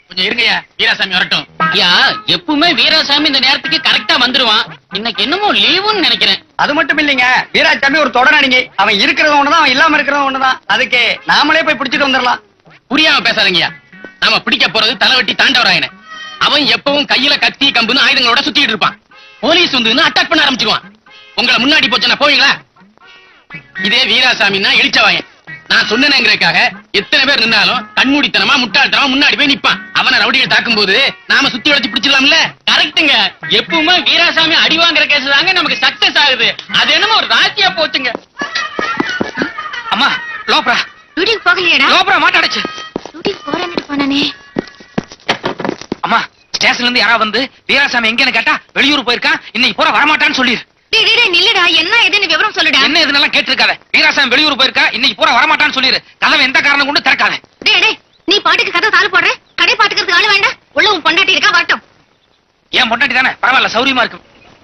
கொஞ்சம் இருங்கய்யா வீராசாமி வரட்டும் ஐயா எப்பவுமே வீராசாமி இந்த நேரத்துக்கு கரெக்டா வந்துருவான் இன்னைக்கு என்னமோ லீவுன்னு நினைக்கிறேன் அது மட்டும் இல்லைங்க வீராசாமி ஒரு தொடரானிங்க அவன் இருக்கிறது ஒண்ணுதான் அவன் இல்லாம இருக்கிறது ஒண்ணுதான் அதுக்கு நாமளே போய் பிடிச்சிட்டு வந்துடலாம் புரியாம பேசாதீங்கய்யா நாம பிடிக்க போறது தலைவட்டி தாண்டவராயன அவன் எப்பவும் கையில கத்தி கம்புன்னு ஆயுதங்களோட சுத்திட்டு இருப்பான் போலீஸ் வந்து அட்டாக் பண்ண ஆரம்பிச்சிருவான் உங்களை முன்னாடி போச்சுன்னா போவீங்களா இதே வீராசாமின்னா இழிச்சவாயன் நான் சொன்னேங்கிறதுக்காக எத்தனை பேர் நின்னாலும் கண்மூடித்தனமா முட்டாள்தனமா முன்னாடி போய் நிப்பான் அவனை ரவுடிகள் தாக்கும் போது நாம சுத்தி வளைச்சு பிடிச்சிடலாம்ல கரெக்ட்டுங்க எப்பவுமே வீராசாமி அடி வாங்குற கேஸ் தாங்க நமக்கு சக்சஸ் ஆகுது அது என்னமோ ஒரு ராசியா போச்சுங்க அம்மா லோப்ரா டியூட்டிக்கு போகலையடா லோப்ரா மாட்டாடுச்சு டியூட்டிக்கு போறேன்னு போனானே அம்மா ஸ்டேஷன்ல இருந்து யாரா வந்து வீராசாமி எங்கன்னு கேட்டா வெளியூர் போயிருக்கான் இன்னைக்கு பூரா வரமாட்டான்னு சொல்லிரு டேய் டேய் டேய், நில்லுடா என்ன ஏதுன்னு விவரம் சொல்லுடா என்ன இதுனெல்லாம் கேட்டிருக்காத வீராசாமி வெளியூர் போயிருக்கா இன்னைக்கு பூரா வரமாட்டான்னு சொல்லிரு கதவை எந்த காரணம் கொண்டு திறக்காத டேய் டேய் நீ பாட்டுக்கு கதை தாள் போடுற கடை பாத்துக்கிறதுக்கு ஆளு வேண்டாம் உள்ள உன் பொண்டாட்டி இருக்கா வரட்டும் ஏன் பொண்டாட்டி தானே பரவாயில்ல சௌரியமா இருக்கு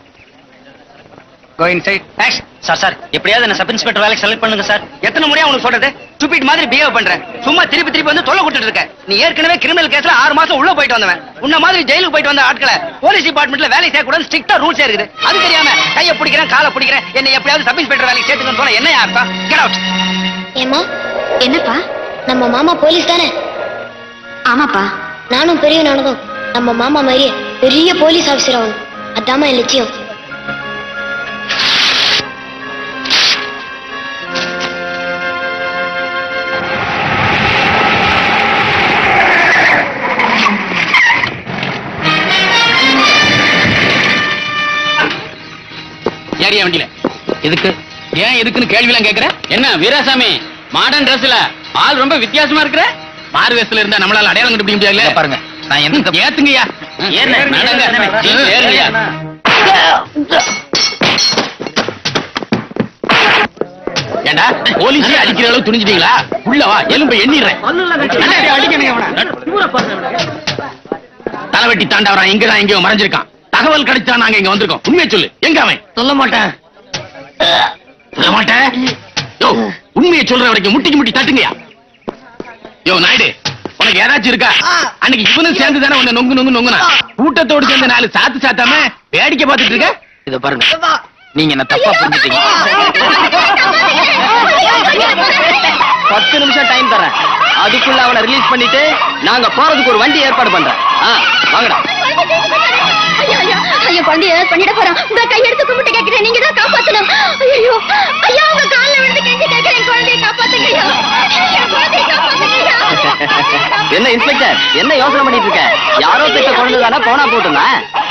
go inside thanks sir sir எப்படியாவது என்ன சப் இன்ஸ்பெக்டர் வேலைக்கு செலக்ட் பண்ணுங்க சார் எத்தனை முறையா உனக்கு சொல்றது ஸ்டூபிட் மாதிரி பிஹேவ் பண்ற சும்மா திருப்பி திருப்பி வந்து தொல்லை கொடுத்துட்டு இருக்க நீ ஏற்கனவே கிரிமினல் கேஸ்ல ஆறு மாசம் உள்ள போயிட்டு வந்தவன் உன்ன மாதிரி ஜெயிலுக்கு போயிட்டு வந்த ஆட்களை போலீஸ் டிபார்ட்மெண்ட்ல வேலை செய்ய கூட ஸ்ட்ரிக்டா ரூல்ஸ் இருக்குது அது தெரியாம கையை பிடிக்கிறேன் காலை பிடிக்கிறேன் என்ன எப்படியாவது சப் இன்ஸ்பெக்டர் வேலைக்கு சேர்த்துக்கணும் சொன்னா என்ன அர்த்தம் கெட் அவுட் ஏமா என்னப்பா நம்ம மாமா போலீஸ் தானே ஆமாப்பா நானும் பெரிய நானும் நம்ம மாமா மாதிரியே பெரிய போலீஸ் ஆபீசர் ஆகணும் அதாம்மா என் லட்சியம் ஏறியா வண்டியில எதுக்கு ஏன் எதுக்குன்னு கேள்வி எல்லாம் கேக்குற என்ன வீராசாமி மாடர்ன் ட்ரெஸ்ல ஆள் ரொம்ப வித்தியாசமா இருக்கிற மாறு வேஷத்துல இருந்தா நம்மளால அடையாளம் கண்டுபிடிக்க முடியாதுல்ல இங்க பாருங்க நான் எந்த ஏத்துங்கய்யா ஏறுங்க, நடங்க. ஏறுங்கய்யா. ஏண்டா போலீஸே அடிக்கிற அளவு துணிஞ்சிட்டீங்களா உள்ள வா எலும்பை எண்ணிடுறேன் அடிக்கணுங்க தலைவெட்டி தாண்டவரான் இங்கதான் எங்கேயோ மறைஞ்சிருக்கான் தகவல் கிடைச்சா நாங்க இங்க வந்திருக்கோம் உண்மையை சொல்லு எங்க அவன் சொல்ல மாட்டேன் சொல்ல மாட்டேன் யோ உண்மையை சொல்ற வரைக்கும் முட்டிக்கு முட்டி தட்டுங்கயா யோ நாயுடு உனக்கு ஏதாச்சும் இருக்கா அன்னைக்கு இவனும் சேர்ந்து தானே உன்னை நொங்கு நொங்கு நொங்குனா கூட்டத்தோடு சேர்ந்து நாலு சாத்து சாத்தாம வேடிக்கை பார்த்துட்டு இருக்க இத பாருங்க நீங்க என்ன தப்பா புரிஞ்சுட்டீங்க பத்து நிமிஷம் டைம் தரேன் அதுக்குள்ள அவனை ரிலீஸ் பண்ணிட்டு நாங்க போறதுக்கு ஒரு வண்டி ஏற்பாடு பண்றேன் ஆ, வாங்கடா ஐயோ குழந்தை ஏதாவது பண்ணிட போறான் உங்க கையெடுத்து கும்பிட்டு கேட்கிறேன் நீங்க தான் காப்பாத்தணும் ஐயோ ஐயா உங்க கால்ல விழுந்து கெஞ்சி கேட்கிறேன் குழந்தையை காப்பாத்துங்க ஐயா என் குழந்தையை காப்பாத்துங்க ஐயா. என்ன இன்ஸ்பெக்டர் என்ன யோசனை பண்ணிட்டு இருக்க யாரோ பெற்ற குழந்தை தானே போனா போட்டுனா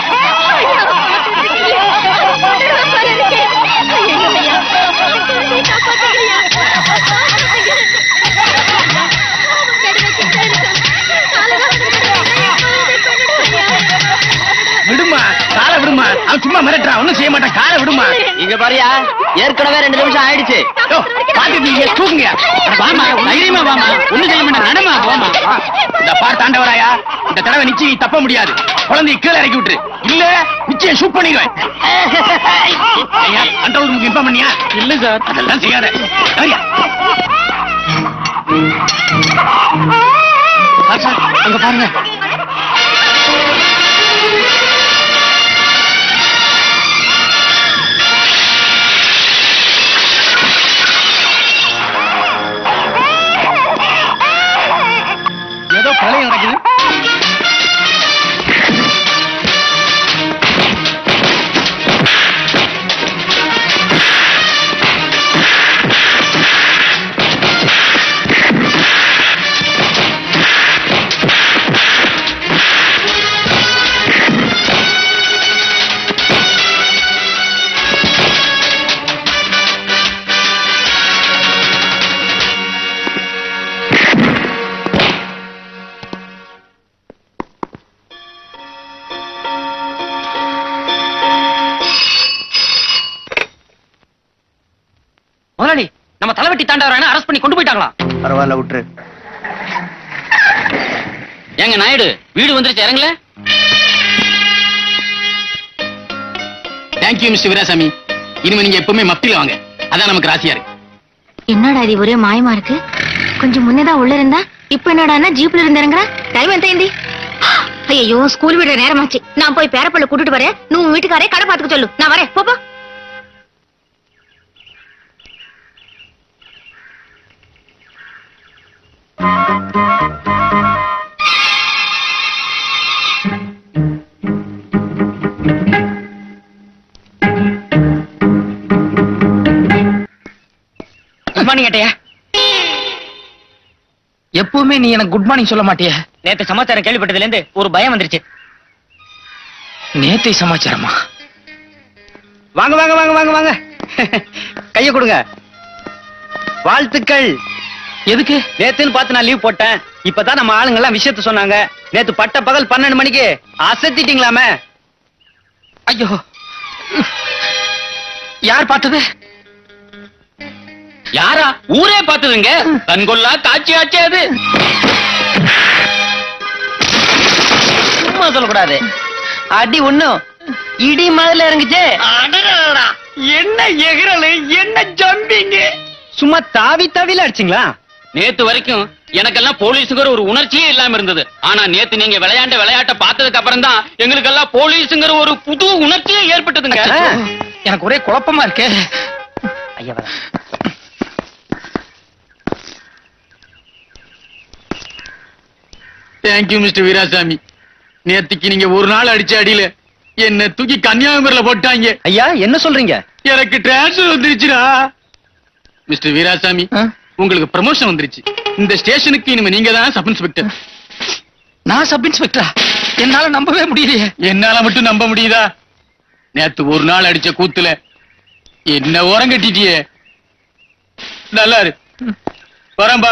விடுமா காலை விடுமா அவன் சும்மா மிரட்டுறான் ஒண்ணும் செய்ய மாட்டான் காலை விடுமா இங்க பாரியா ஏற்கனவே ரெண்டு நிமிஷம் ஆயிடுச்சு யோ, பாத்துட்டு நீங்க தூக்குங்க வாமா தைரியமா வாமா ஒண்ணும் செய்ய மாட்டேன் நடமா போமா இந்த பார் தாண்டவராயா இந்த தடவை நிச்சயம் நீ தப்ப முடியாது குழந்தைய கீழே இறக்கி விட்டுரு இல்ல நிச்சயம் ஷூட் பண்ணிடுவேன் கண்ட்ரோல் ரூமுக்கு இன்ஃபார்ம் பண்ணியா இல்ல சார் அதெல்லாம் செய்யாத சரியா சார், சார், அங்க பாருங்க ஏதோ கொலை நடக்குது முதலாளி நம்ம தலைவட்டி தாண்டவரான அரெஸ்ட் பண்ணி கொண்டு போயிட்டாங்களா பரவாயில்ல விட்டுரு ஏங்க நாயுடு வீடு வந்துருச்சு இறங்கல தேங்க்யூ மிஸ்டர் வீராசாமி இனிமே நீங்க எப்பவுமே மப்டில வாங்க அதான் நமக்கு ராசியா இருக்கு என்னடா இது ஒரே மாயமா இருக்கு கொஞ்சம் முன்னதா உள்ள இருந்தா இப்ப என்னடான்னா ஜீப்ல இருந்து இறங்குற டைம் எந்த இந்தி ஐயோ ஸ்கூல் விடுற நேரமாச்சு நான் போய் பேரப்பள்ள கூட்டிட்டு வரேன் நீ உன் வீட்டுக்காரே கடை பாத்துக்க சொல்லு நான் வரேன் போப்பா குட் மார்னிங் ஏட்டையா எப்பவுமே நீ எனக்கு குட் மார்னிங் சொல்ல மாட்டிய நேத்து சமாச்சாரம் கேள்விப்பட்டதுல இருந்து ஒரு பயம் வந்துருச்சு நேத்தை சமாச்சாரமா வாங்க வாங்க வாங்க வாங்க வாங்க கைய கொடுங்க வாழ்த்துக்கள் எதுக்கு நேத்துன்னு பார்த்து நான் லீவ் போட்டேன் இப்பதான் நம்ம ஆளுங்க எல்லாம் விஷயத்த சொன்னாங்க நேத்து பட்ட பகல் பன்னெண்டு மணிக்கு அசத்திட்டீங்களாமே ஐயோ யார் பார்த்தது யாரா ஊரே பார்த்ததுங்க கண்கொள்ளா காட்சி ஆச்சு அது சும்மா சொல்லக்கூடாது அடி ஒண்ணும் இடி மாதிரில இறங்குச்சு என்ன எகிரலு என்ன ஜம்பிங்க சும்மா தாவி தாவில அடிச்சிங்களா நேத்து வரைக்கும் எனக்கெல்லாம் போலீஸுங்கிற ஒரு உணர்ச்சியே இல்லாம இருந்தது ஆனா நேத்து நீங்க விளையாண்ட விளையாட்ட பார்த்ததுக்கு அப்புறம் தான் எங்களுக்கெல்லாம் போலீஸுங்கிற ஒரு புது உணர்ச்சியே ஏற்பட்டதுங்க ஆ. எனக்கு ஒரே குழப்பமா இருக்கு ஐயா வரேன். தேங்க்யூ மிஸ்டர் வீராசாமி நேத்திக்கு நீங்க ஒரு நாள் அடிச்ச அடியில என்ன தூக்கி கன்னியாகுமரியில போட்டாங்க ஐயா என்ன சொல்றீங்க எனக்கு டிரான்ஸ்ஃபர் வந்துருச்சுடா மிஸ்டர் வீராசாமி ஆ? உங்களுக்கு ப்ரமோஷன் வந்துருச்சு இந்த ஸ்டேஷனுக்கு இனிமே நீங்க தான் சப் இன்ஸ்பெக்டர் நான் சப் இன்ஸ்பெக்டரா என்னால நம்பவே முடியலையே என்னால மட்டும் நம்ப முடியுதா நேத்து ஒரு நாள் அடிச்ச கூத்துல என்ன ஓரம் கட்டிட்டியே நல்லா இரு வரேன்பா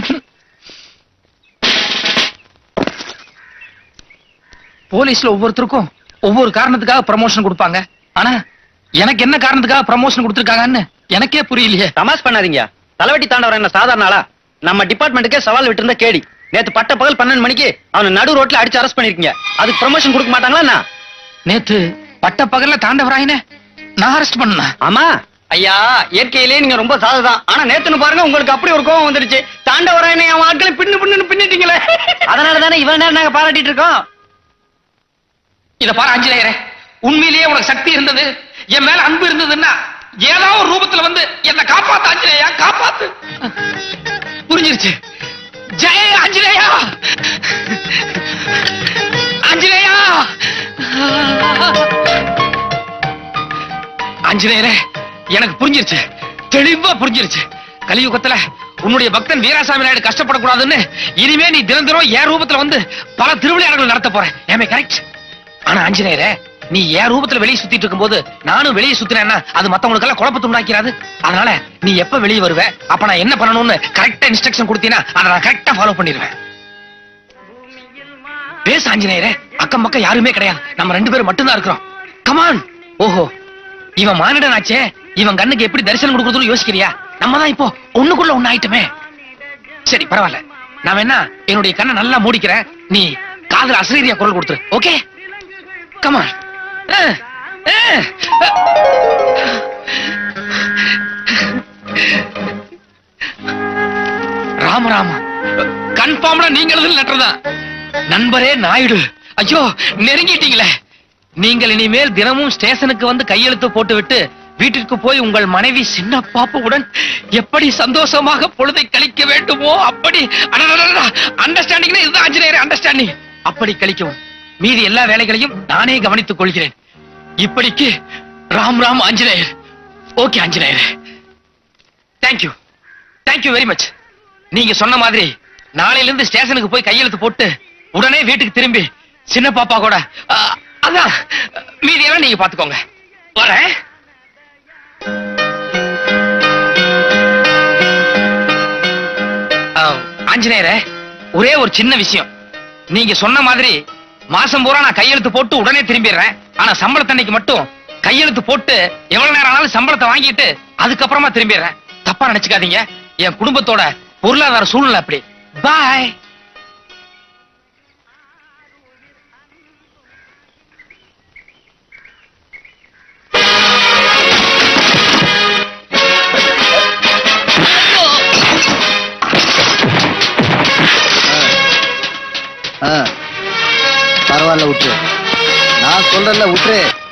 போலீஸ்ல ஒவ்வொருத்தருக்கும் ஒவ்வொரு காரணத்துக்காக ப்ரமோஷன் கொடுப்பாங்க ஆனா எனக்கு என்ன காரணத்துக்காக ப்ரமோஷன் கொடுத்திருக்காங்கன்னு எனக்கே புரியலையே தமாஸ் பண்ணாதீங்க தலைவட்டி தாண்டவர் என்ன சாதாரண ஆளா நம்ம டிபார்ட்மெண்ட்டுக்கே சவால் விட்டு கேடி நேத்து பட்ட பகல் பன்னெண்டு மணிக்கு அவனை நடு ரோட்ல அடிச்சு அரெஸ்ட் பண்ணிருக்கீங்க அதுக்கு ப்ரமோஷன் கொடுக்க மாட்டாங்களா என்ன? நேத்து பட்ட பகல்ல தாண்டவராயினே நான் அரெஸ்ட் பண்ணா ஆமா ஐயா இயற்கையிலேயே நீங்க ரொம்ப சாதுதான் ஆனா நேத்துன்னு பாருங்க உங்களுக்கு அப்படி ஒரு கோவம் வந்துருச்சு தாண்டவராயனை என் ஆட்களை பின்னு பின்னு பின்னிட்டீங்களே அதனால தானே இவன் நேரம் நாங்க பாராட்டிட்டு இருக்கோம் இத பாரு ஆஞ்சநேயரே உண்மையிலேயே உனக்கு சக்தி இருந்தது என் மேல அன்பு இருந்ததுன்னா ஏதோ ஒரு ரூபத்துல வந்து என்ன காப்பாத்து ஆஞ்சநேயா காப்பாத்து புரிஞ்சிருச்சு ஜெய ஆஞ்சநேயா ஆஞ்சநேயா ஆஞ்சநேயரே எனக்கு புரிஞ்சிருச்சு தெளிவா புரிஞ்சிருச்சு கலியுகத்துல உன்னுடைய பக்தன் வீராசாமி நாயுடு கஷ்டப்படக்கூடாதுன்னு இனிமே நீ தினம் தினம் என் ரூபத்துல வந்து பல திருவிளையாடல்கள் நடத்த போற ஏமே கரெக்ட் ஆனா ஆஞ்சநேயரே நீ என் ரூபத்துல வெளியே சுத்திட்டு இருக்கும்போது நானும் வெளியே சுத்தினேன்னா அது மத்தவங்களுக்கு எல்லாம் குழப்பத்தை உண்டாக்கிறாது அதனால நீ எப்ப வெளியே வருவ அப்ப நான் என்ன பண்ணணும்னு கரெக்டா இன்ஸ்ட்ரக்ஷன் கொடுத்தீங்கன்னா அதை நான் கரெக்டா ஃபாலோ பண்ணிடுவேன் பேச ஆஞ்சநேயரே அக்கம் பக்கம் யாருமே கிடையாது நம்ம ரெண்டு பேரும் மட்டும்தான் இருக்கிறோம் கமான் ஓஹோ இவன் மானிடனாச்சே இவன் கண்ணுக்கு எப்படி தரிசனம் கொடுக்கறதுன்னு யோசிக்கிறியா நம்ம தான் இப்போ ஒண்ணுக்குள்ள ஒண்ணு ஆயிட்டுமே சரி பரவாயில்ல நான் என்ன என்னுடைய கண்ணை நல்லா மூடிக்கிறேன் நீ காதுல அசரீரியா குரல் கொடுத்துரு ஓகே கமான் ராம ராம கன்ஃபார்ம்டா நீங்க எழுதுன லெட்டர் தான் நண்பரே நாயுடு ஐயோ நெருங்கிட்டீங்களே நீங்கள் இனிமேல் தினமும் ஸ்டேஷனுக்கு வந்து கையெழுத்து போட்டுவிட்டு வீட்டிற்கு போய் உங்கள் மனைவி சின்ன பாப்புவுடன் எப்படி சந்தோஷமாக பொழுதை கழிக்க வேண்டுமோ அப்படி அண்டர்ஸ்டாண்டிங் இதுதான் ஆஞ்சநேயர் அண்டர்ஸ்டாண்டிங் அப்படி கழிக்கவும் மீதி எல்லா வேலைகளையும் நானே கவனித்துக் கொள்கிறேன் இப்படிக்கு Ram Ram Anjaneyar okay Anjaneyar thank you thank you very much நீங்க சொன்ன மாதிரி நாளையில இருந்து ஸ்டேஷனுக்கு போய் கையெழுத்து போட்டு உடனே வீட்டுக்கு திரும்பி சின்ன பாப்பா கூட ஆ, அதான் மீதியெல்லாம் நீங்க பாத்துக்கோங்க வரேன் ஆ, ஆஞ்சநேயரே ஒரே ஒரு சின்ன விஷயம் நீங்க சொன்ன மாதிரி மாசம் பூரா நான் கையெழுத்து போட்டு உடனே திரும்பிடுறேன் ஆனா சம்பளத்தன்னைக்கு மட்டும் கையெழுத்து போட்டு எவ்வளவு நேரம் ஆனாலும் சம்பளத்தை வாங்கிட்டு அதுக்கப்புறமா திரும்பிடுறேன் தப்பா நினைச்சுக்காதீங்க என் குடும்பத்தோட பொருளாதார சூழ்நிலை அப்படி பாய் பரவாயில்ல விட்டுரு நான் சொல்றேன்ல விட்டுரு